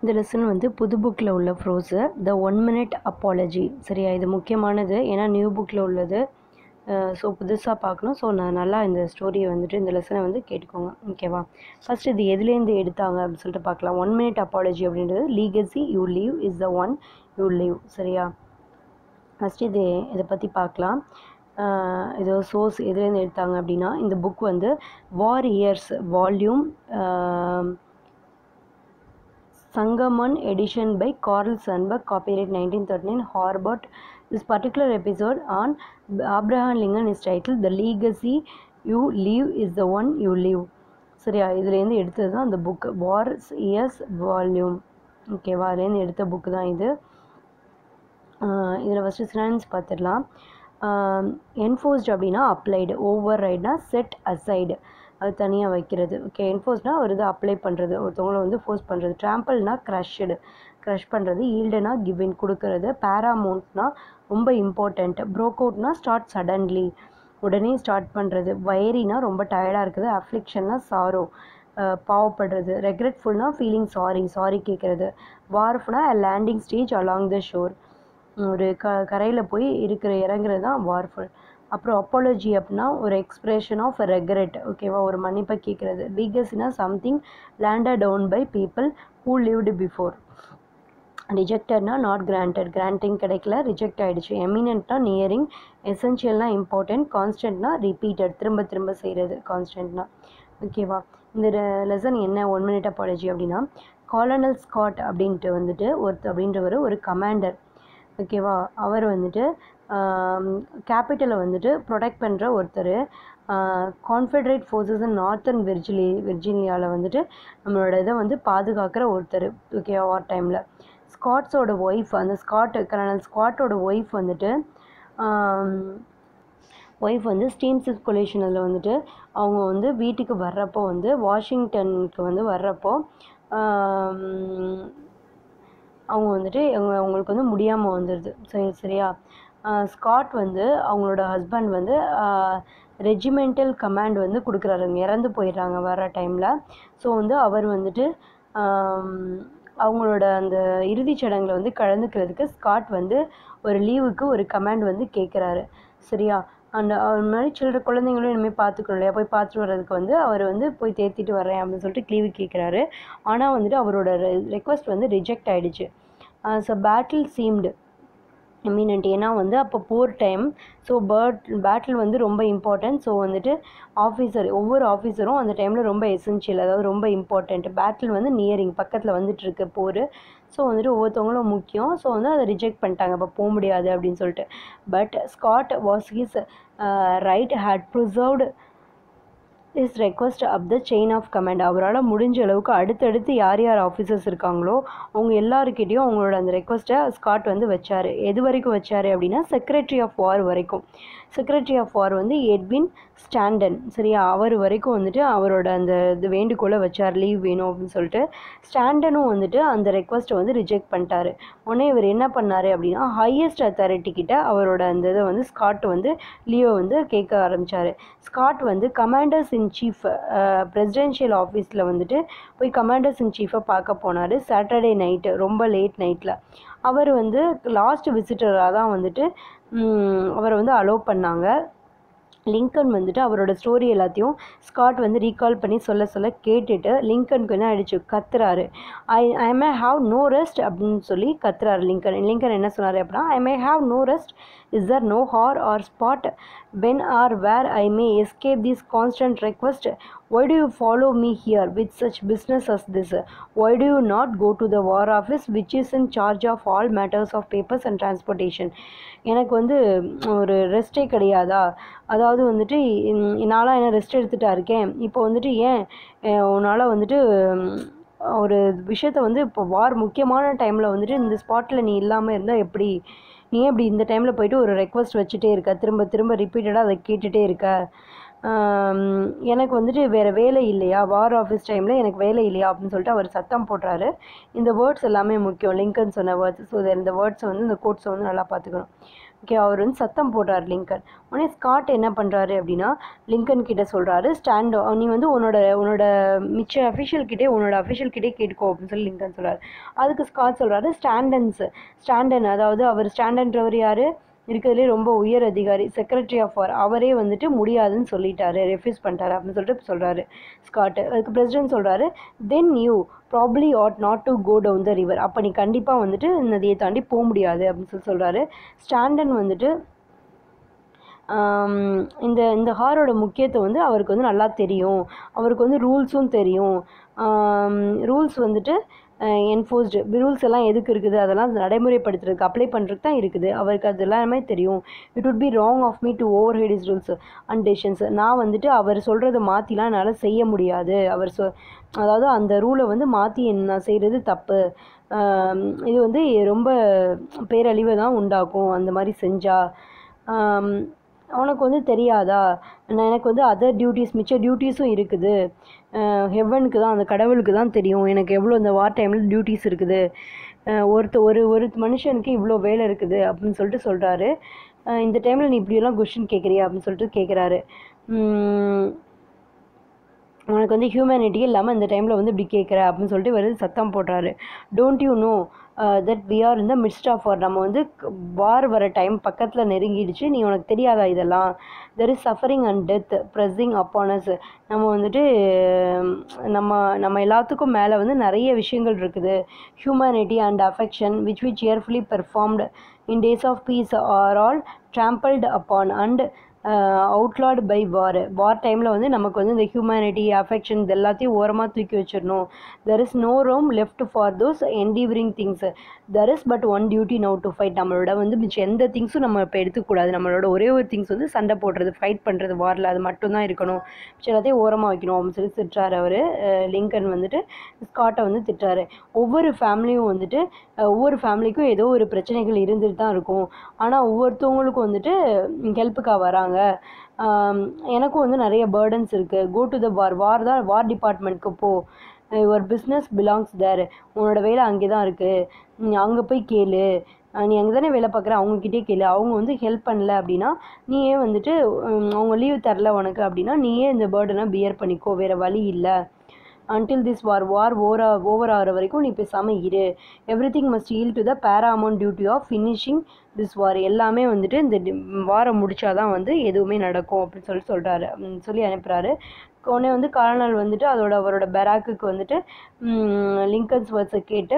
இந்த லெசன் வந்து புது புக்கில் உள்ள ஃப்ரோஸு த ஒன் மினிட் அப்பாலஜி சரியா இது முக்கியமானது ஏன்னா நியூ புக்கில் உள்ளது ஸோ புதுசாக பார்க்கணும் ஸோ நான் நல்லா இந்த ஸ்டோரியை வந்துட்டு இந்த லெசனை வந்து கேட்டுக்கோங்க ஓகேவா ஃபஸ்ட் இது எதுலேருந்து எடுத்தாங்க அப்படின்னு சொல்லிட்டு பார்க்கலாம் ஒன் மினிட் அப்பாலஜி அப்படின்றது legacy you leave is the one you leave சரியா ஃபஸ்ட் இது இதை பற்றி பார்க்கலாம் இது சோர்ஸ் எதுலேருந்து எடுத்தாங்க அப்படின்னா இந்த புக் வந்து war years volume Sangamon edition by Carl Sandburg, copyright 1939, Harbert. This particular episode on Abraham Lincoln is titled The Legacy You Leave is the One You Live. சரியா இதுலேருந்து எடுத்தது தான் அந்த புக் வார்ஸ் இயர்ஸ் வால்யூம் ஓகேவா அதுலேருந்து எடுத்த book தான் இது இதில் ஃபஸ்ட்டு சினானிம்ஸ் பார்த்துடலாம் என்ஃபோர்ஸ்ட் அப்படின்னா அப்ளைடு ஓவர் ரைட்னா செட் அசைடு அது தனியாக வைக்கிறது ஓகே என்ஃபோர்ஸ்னால் ஒரு இது அப்ளை பண்ணுறது ஒருத்தவங்கள வந்து ஃபோர்ஸ் பண்ணுறது ட்ராம்பிள்னா க்ரஷ்டு க்ரஷ் பண்ணுறது ஈல்டுனா கிவின் கொடுக்கறது பேராமௌண்ட்னா ரொம்ப இம்பார்ட்டண்ட் ப்ரோக் அவுட்னா ஸ்டார்ட் சடன்லி உடனே ஸ்டார்ட் பண்ணுறது வயரினா ரொம்ப டயர்டாக இருக்குது அஃப்ளிக்ஷன்னா சாரோ பாவப்படுறது ரெக்ரெட்ஃபுல்னா ஃபீலிங் சாரி சாரி கேட்குறது வார்ஃப்னா landing stage along the shore ஒரு க கரையில் போய் இருக்கிற இறங்குறது தான் வார்ஃபுல் அப்புறம் அப்பாலஜி அப்படின்னா ஒரு எக்ஸ்பிரஷன் ஆஃப் ரெக்ரெட் ஓகேவா ஒரு மன்னிப்பை கேட்குறது லீகசினா something landed down by people who lived before ரிஜெக்டட்னா நாட் கிராண்டட் கிராண்டிங் கிடைக்கல ரிஜெக்ட் ஆகிடுச்சு எமினன்ட்னா நியரிங் எசென்ஷியல்னா இம்பார்ட்டன்ட் கான்ஸ்டன்ட்னா ரிப்பீட்டட் திரும்ப திரும்ப செய்கிறது கான்ஸ்டன்ட்னா ஓகேவா இந்த லெசன் என்ன ஒன் மினிட் அப்பாலஜி அப்படின்னா காலனல் ஸ்காட் அப்படின்ட்டு வந்துட்டு ஒருத்தர் அப்படின்றவர் ஒரு கமாண்டர் ஓகேவா அவர் வந்துட்டு கேபிட்டலை வந்துட்டு ப்ரொடெக்ட் பண்ணுற ஒருத்தர் கான்ஃபெடரேட் ஃபோர்ஸஸ் இன் நார்த்தன் விர்ஜிலி விர்ஜினியாவில் வந்துட்டு நம்மளோட இதை வந்து பாதுகாக்கிற ஒருத்தர் ஓகேவா வார் டைமில் ஸ்காட்ஸோட ஒய்ஃப் அந்த ஸ்காட் கர்னல் ஸ்காட்டோட ஒய்ஃப் வந்துட்டு ஒய்ஃப் வந்து ஸ்டீம் சர்க்குலேஷன் அதில் வந்துட்டு அவங்க வந்து வீட்டுக்கு வர்றப்போ வந்து வாஷிங்டனுக்கு வந்து வர்றப்போ அவங்க வந்துட்டு அவங்க அவங்களுக்கு வந்து முடியாமல் வந்துடுது சரி சரியா ஸ்காட் வந்து அவங்களோட ஹஸ்பண்ட் வந்து ரெஜிமெண்டல் கமாண்ட் வந்து கொடுக்குறாரு இறந்து போயிடுறாங்க வர டைமில் ஸோ வந்து அவர் வந்துட்டு அவங்களோட அந்த இறுதிச் சடங்கில் வந்து கலந்துக்கிறதுக்கு ஸ்காட் வந்து ஒரு லீவுக்கு ஒரு கமாண்ட் வந்து கேட்குறாரு சரியா அந்த அவர் மாதிரி சில்லற குழந்தைங்களும் இனிமேல் பார்த்துக்கணும் இல்லையா போய் பார்த்துட்டு வர்றதுக்கு வந்து அவர் வந்து போய் தேத்திட்டு வரேன் அப்படின்னு சொல்லிட்டு லீவு கேட்குறாரு ஆனால் வந்துட்டு அவரோட ரெக்வஸ்ட் வந்து ரிஜெக்ட் ஆகிடுச்சு ஸோ பேட்டில் சீம்டு எமினன்ட் ஏன்னா வந்து அப்போ போர் டைம் ஸோ பேர்ட் பேட்டில் வந்து ரொம்ப இம்பார்ட்டன்ட் ஸோ வந்துட்டு ஆஃபீஸர் ஒவ்வொரு ஆஃபீஸரும் அந்த டைமில் ரொம்ப எசென்ஷியல் அதாவது ரொம்ப இம்பார்ட்டண்ட் பேட்டில் வந்து நியரிங் பக்கத்தில் வந்துட்டு இருக்கு போர் ஸோ வந்துட்டு ஒவ்வொருத்தவங்களும் முக்கியம் ஸோ வந்து அதை ரிஜெக்ட் பண்ணிட்டாங்க இப்போ போக முடியாது அப்படின்னு சொல்லிட்டு but Scott was his right had preserved is request up the chain of command அவரால் முடிஞ்ச அளவுக்கு அடுத்தடுத்து யார் யார் ஆஃபீஸர்ஸ் இருக்காங்களோ அவங்க எல்லாருக்கிட்டேயும் அவங்களோட அந்த ரெக்வஸ்ட்டை ஸ்காட் வந்து வச்சார் எது வரைக்கும் வச்சார் அப்படின்னா செக்ரட்டரி ஆஃப் வார் வரைக்கும் செக்ரட்டரி ஆஃப் வார் வந்து எட்வின் ஸ்டாண்டன் சரியா அவர் வரைக்கும் வந்துட்டு அவரோட அந்த இது வேண்டுகோளை வச்சார் லீவ் வேணும் அப்படின்னு சொல்லிட்டு ஸ்டாண்டனும் வந்துட்டு அந்த ரெக்வஸ்ட்டை வந்து ரிஜெக்ட் பண்ணிட்டாரு உடனே இவர் என்ன பண்ணார் அப்படின்னா ஹையஸ்ட் அத்தாரிட்டி கிட்ட அவரோட அந்த இதை வந்து ஸ்காட் வந்து லீவை வந்து கேட்க ஆரம்பித்தார் ஸ்காட் வந்து கமாண்டர்ஸ் இன் சீஃப் பிரசிடென்ஷியல் ஆஃபீஸில் வந்துட்டு போய் கமாண்டர்ஸ் இன் சீஃபை பார்க்க போனார் சாட்டர்டே நைட்டு ரொம்ப லேட் நைட்டில் அவர் வந்து லாஸ்ட் விசிட்டராக தான் வந்துட்டு அவரை வந்து அலோவ் பண்ணாங்க லிங்கன் வந்துட்டு அவரோட ஸ்டோரி எல்லாத்தையும் ஸ்காட் வந்து ரீகால் பண்ணி சொல்ல சொல்ல கேட்டுட்டு லிங்கனுக்கு என்ன ஆயிடுச்சு கத்துறாரு I I may have no rest அப்படின்னு சொல்லி கத்துறாரு லிங்கன் லிங்கன் என்ன சொன்னார் அப்படின்னா I may have no rest is there no hour or spot when or where I may escape this constant request why do you follow me here with such business as this why do you not go to the war office which is in charge of all matters of papers and transportation எனக்கு வந்து ஒரு ரெஸ்ட்டே கிடையாதா அதாவது வந்துட்டு நான்லாம் என்ன rest எடுத்துகிட்டா இருக்கேன் இப்போ வந்துட்டு ஏன் உன்னால் வந்துட்டு ஒரு விஷயத்த வந்து இப்போ வார் முக்கியமான டைமில் வந்துட்டு இந்த ஸ்பாட்டில் நீ இல்லாமல் இருந்தால் எப்படி நீ எப்படி இந்த டைமில் போயிட்டு ஒரு ரெக்வஸ்ட் வச்சுட்டே இருக்க திரும்ப திரும்ப ரிப்பீட்டடாக அதை கேட்டுகிட்டே இருக்க ஆம், எனக்கு வந்துட்டு வேறு வேலை இல்லையா வார் ஆஃபீஸ் டைமில் எனக்கு வேலை இல்லையா அப்படின்னு சொல்லிட்டு அவர் சத்தம் போடுறாரு இந்த வேர்ட்ஸ் எல்லாமே முக்கியம் லிங்கன் சொன்ன வேர்ட்ஸ் ஸோ இந்த வேர்ட்ஸை வந்து இந்த கோட்ஸை வந்து நல்லா பார்த்துக்கணும் ஓகே அவர் வந்து சத்தம் போடுறார் லிங்கன் உடனே ஸ்காட் என்ன பண்ணுறாரு அப்படின்னா லிங்கன் கிட்ட சொல்கிறாரு ஸ்டாண்ட் நீ வந்து உன்னோட உன்னோட மிச்ச அஃபிஷியல் கிட்டே உன்னோட அஃபிஷியல் கிட்டே கேட்டுக்கோ அப்படின்னு சொல்லி லிங்கன் சொல்கிறாரு அதுக்கு ஸ்காட் சொல்கிறாரு ஸ்டாண்டன்ஸ் ஸ்டாண்டன் அதாவது அவர் ஸ்டாண்டன்றவர் யார் இருக்கிறதுலே ரொம்ப உயர் அதிகாரி செக்ரட்டரி ஆஃப் வார் அவரே வந்துட்டு முடியாதுன்னு சொல்லிட்டாரு ரெஃப்யூஸ் பண்ணிட்டாரு அப்படின்னு சொல்லிட்டு சொல்கிறாரு ஸ்காட் அதுக்கு பிரசிடென்ட் சொல்கிறாரு then you probably ought not to go down the river அப்போ நீ கண்டிப்பாக வந்துட்டு நதியை தாண்டி போக முடியாது அப்படின்னு சொல்லி சொல்கிறாரு ஸ்டாண்டன் வந்துட்டு ஆம், இந்த இந்த ஹாரோட முக்கியத்துவம் வந்து அவருக்கு வந்து நல்லா தெரியும் அவருக்கு வந்து ரூல்ஸும் தெரியும் ரூல்ஸ் வந்துட்டு என்ஃபோர்ஸ்டு ரூல்ஸ் எல்லாம் எதுக்கு இருக்குது அதெல்லாம் நடைமுறைப்படுத்துறதுக்கு அப்ளை பண்ணுறதுக்கு தான் இருக்குது அவருக்கு அது எல்லாமே தெரியும் it would be wrong of me to over head is rules and decisions நான் வந்துட்டு அவர் சொல்கிறத மாற்றிலாம் என்னால் செய்ய முடியாது அவர் சொ அதாவது அந்த ரூலை வந்து மாற்றி நான் செய்கிறது தப்பு ஆம், இது வந்து ரொம்ப பேரழிவை தான் உண்டாக்கும் அந்த மாதிரி செஞ்சால் உனக்கு வந்து தெரியாதா நான் எனக்கு வந்து அதர் டியூட்டிஸ் மிச்ச டியூட்டிஸும் இருக்குது ஹெவனுக்கு தான் அந்த கடவுளுக்கு தான் தெரியும் எனக்கு எவ்வளோ இந்த வார் டைமில் டியூட்டிஸ் இருக்குது அஹ் ஒருத்த ஒரு ஒரு மனுஷனுக்கு இவ்வளோ வேலை இருக்குது அப்படின்னு சொல்லிட்டு சொல்கிறாரு இந்த டைமில் நீ இப்படியெல்லாம் கொஷின் கேட்குறியா அப்படின்னு சொல்லிட்டு கேட்குறாரு உனக்கு வந்து ஹியூமனிட்டியே இல்லாமல் இந்த டைமில் வந்து இப்படி கேட்குற அப்படின்னு சொல்லிட்டு இவர் சத்தம் போடுறாரு don't you know that we are in the midst of war நம்ம வந்து வார் வர டைம் பக்கத்தில் நெருங்கிடுச்சு நீ உனக்கு தெரியாதா இதெல்லாம் there is suffering and death pressing upon us நம்ம வந்துட்டு உம், நம்ம நம்ம எல்லாத்துக்கும் மேலே வந்து நிறைய விஷயங்கள் இருக்குது humanity and affection which we cheerfully performed in days of peace are all trampled upon and outlawed by war war டைமில் வந்து நமக்கு வந்து இந்த ஹியூமனிட்டி அஃபெக்ஷன் இது எல்லாத்தையும் ஓரமாக தூக்கி வச்சிடணும் there is no room left for those endeavouring things there is but one duty now to fight நம்மளோட வந்து மிச்சம் எந்த திங்ஸும் நம்ம இப்போ எடுத்துக்கூடாது நம்மளோட ஒரே ஒரு திங்ஸ் வந்து சண்டை போடுறது ஃபைட் பண்ணுறது வாரில் அது மட்டும்தான் இருக்கணும் மிச்சம் எல்லாத்தையும் ஓரமாக வைக்கணும் அப்படின்னு சொல்லி திட்டுறாரு அவர் லிங்கன் வந்துட்டு ஸ்காட்டை வந்து திட்டுறாரு ஒவ்வொரு ஃபேமிலியும் வந்துட்டு அஹ், ஒவ்வொரு ஃபேமிலிக்கும் ஏதோ ஒரு பிரச்சனைகள் இருந்துட்டு தான் இருக்கும் ஆனால் ஒவ்வொருத்தவங்களுக்கும் வந்துட்டு ஹெல்ப்புக்காக வராங்க ஆம், எனக்கும் வந்து நிறைய பேர்டன்ஸ் இருக்குது கோ டு த வார் வார் தான் வார் டிபார்ட்மெண்ட்க்கு போ யுவர் பிஸ்னஸ் பிலாங்ஸ் தேர் உன்னோட வேலை அங்கே தான் இருக்குது அங்கே போய் கேளு அஹ் நீ அங்கே தானே வேலை பார்க்குற அவங்கக்கிட்டே கேளு அவங்க வந்து ஹெல்ப் பண்ணல அப்படின்னா நீயே வந்துட்டு உம், அவங்க லீவ் தரல உனக்கு அப்படின்னா நீயே இந்த பேர்டனை பியர் பண்ணிக்கோ வேறு வழி இல்லை until this war war over over ஆகிற வரைக்கும் நீ பேசாமல் இரு everything must yield to the paramount duty of finishing this war எல்லாமே வந்துட்டு இந்த வாரம் முடிச்சாதான் வந்து எதுவுமே நடக்கும் அப்படின்னு சொல்லி சொல்கிறாரு சொல்லி அனுப்புகிறாரு உடனே வந்து கார்னல் வந்துட்டு அதோட அவரோட பெராக்குக்கு வந்துட்டு லிங்கன்ஸ் வேர்ட்ஸை கேட்டு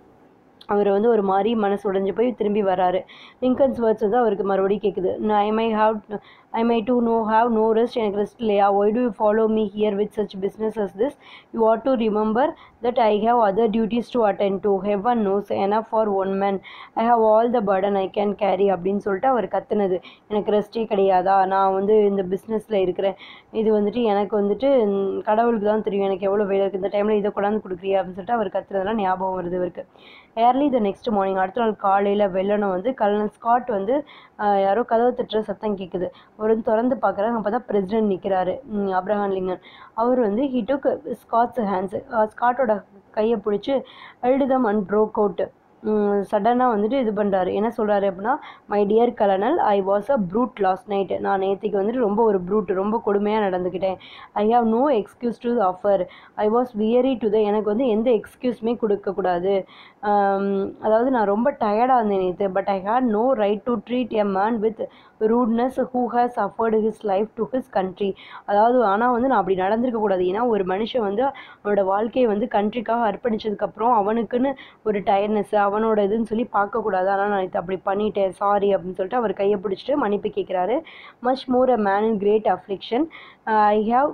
அவர் வந்து ஒரு மாதிரி மனசு உடைஞ்சு போய் திரும்பி வராரு லிங்கன்ஸ் வேர்ட்ஸ் வந்து அவருக்கு மறுபடியும் கேட்குது I may have I may to no have no rest எனக்கு ரெஸ்ட் இல்லையா why do you follow me here with such business as this you ought to remember that I have other duties to attend to heaven knows enough for one man I have all the burden I can carry அப்படின்னு சொல்லிட்டு அவர் கத்துனது எனக்கு ரெஸ்ட்டே கிடையாதா நான் வந்து இந்த பிஸ்னஸில் இருக்கிறேன் இது வந்துட்டு எனக்கு வந்துட்டு ம், கடவுளுக்கு தான் தெரியும் எனக்கு எவ்வளோ வேலை இருக்குது இந்த டைமில் இதை கொண்டாந்து கொடுக்குறியா அப்படின்னு சொல்லிட்டு அவர் கத்துனதெல்லாம் ஞாபகம் வருது இவருக்கு ஏர்லி த நெக்ஸ்ட் மார்னிங் அடுத்த நாள் காலையில் வெள்ளனம் வந்து கலனல் ஸ்காட் வந்து ஆஹ், யாரோ கதவு தட்டுற சத்தம் கேட்குது அவர் வந்து திறந்து பார்க்குறாங்க அப்போ தான் பிரசிடென்ட் நிற்கிறாரு அப்ரஹாம் லிங்கன் அவர் வந்து ஹி டுக் ஸ்காட்ஸ் ஹேண்ட்ஸ் ஸ்காட்டோட கையை பிடிச்சி அழுதம் அண்ட் ப்ரோக் அவுட் சடனாக வந்துட்டு இது பண்ணுறாரு என்ன சொல்கிறாரு அப்படின்னா my dear colonel I was a brute last night நான் நேற்றுக்கு வந்துட்டு ரொம்ப ஒரு ப்ரூட் ரொம்ப கொடுமையாக நடந்துக்கிட்டேன் I have no excuse to offer I was weary to the எனக்கு வந்து எந்த எக்ஸ்கியூஸுமே கொடுக்கக்கூடாது ஆம், அதாவது நான் ரொம்ப டயர்டாக இருந்தேன் நேற்று but I had no right to treat a man with rudeness who has offered his life to his country அதாவது ஆனால் வந்து நான் அப்படி நடந்திருக்க கூடாது ஏன்னா ஒரு மனுஷன் வந்து அவனோட வாழ்க்கையை வந்து கண்ட்ரிக்காக அர்ப்பணிச்சதுக்கப்புறம் அவனுக்குன்னு ஒரு டயர்னஸ் அவனோட இதுன்னு சொல்லி பார்க்கக்கூடாது ஆனால் நான் இது அப்படி பண்ணிட்டேன் சாரி அப்படின்னு சொல்லிட்டு அவர் கையை பிடிச்சிட்டு மன்னிப்பு கேட்குறாரு much more a man in great affliction I have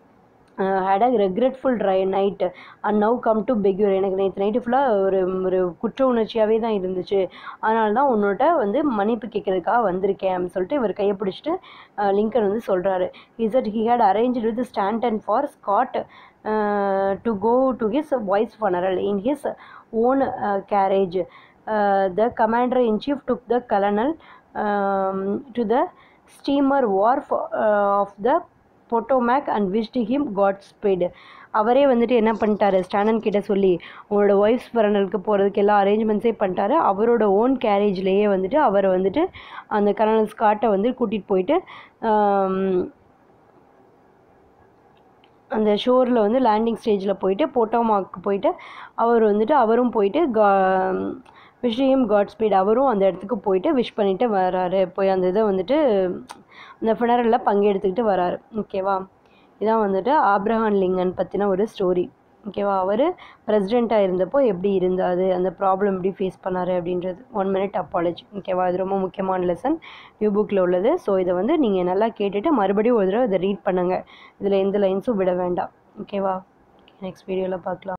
had a regretful dry night and now come to beg your எனக்கு நேற்று நைட்டு ஃபுல்லாக ஒரு ஒரு குற்ற உணர்ச்சியாகவே தான் இருந்துச்சு அதனால தான் உன்னோட வந்து மன்னிப்பு கேட்கறதுக்காக வந்திருக்கேன் அப்படின்னு சொல்லிட்டு இவர் கையை பிடிச்சிட்டு அஹ், லிங்கன் வந்து சொல்கிறாரு is that he had arrange with Stanton for Scott to go to his wife's funeral in his own carriage the commander in chief took the colonel to the steamer wharf uh, of the Potomac and wish him God speed அவரே வந்துட்டு என்ன பண்ணிட்டாரு ஸ்டானன் கிட்ட சொல்லி உங்களோட wife's பிறந்தலுக்கு போகிறதுக்கு எல்லா அரேஞ்ச்மெண்ட்ஸே பண்ணிட்டாரு அவரோட ஓன் கேரேஜ்லேயே வந்துட்டு அவரை வந்துட்டு அந்த கர்னல் ஸ்காட்டை வந்து கூட்டிகிட்டு போயிட்டு ஆம், அந்த ஷோரில் வந்து லேண்டிங் ஸ்டேஜில் போயிட்டு போட்டோமாக்கு போயிட்டு அவர் வந்துட்டு அவரும் போயிட்டு கா விஷயம் காட் ஸ்பீட் அவரும் அந்த இடத்துக்கு போயிட்டு விஷ் பண்ணிட்டு வராரு போய் அந்த இதை வந்துட்டு அந்த ஃபினரலில் பங்கெடுத்துக்கிட்டு வராரு ஓகேவா இதான் வந்துட்டு ஆப்ரஹாம் லிங்கன் பற்றின ஒரு ஸ்டோரி ஓகேவா அவர் பிரசிடெண்ட்டாக இருந்தப்போ எப்படி இருந்தார் அந்த ப்ராப்ளம் எப்படி ஃபேஸ் பண்ணார் அப்படின்றது ஒன் மினிட் அப்பாலஜி ஓகேவா இது ரொம்ப முக்கியமான லெசன் நியூ புக்கில் உள்ளது ஸோ இதை வந்து நீங்கள் நல்லா கேட்டுட்டு மறுபடியும் ஒரு தடவை இதை ரீட் பண்ணுங்கள் இதில் எந்த லைன்ஸும் விட வேண்டாம் ஓகேவா நெக்ஸ்ட் வீடியோவில் பார்க்கலாம்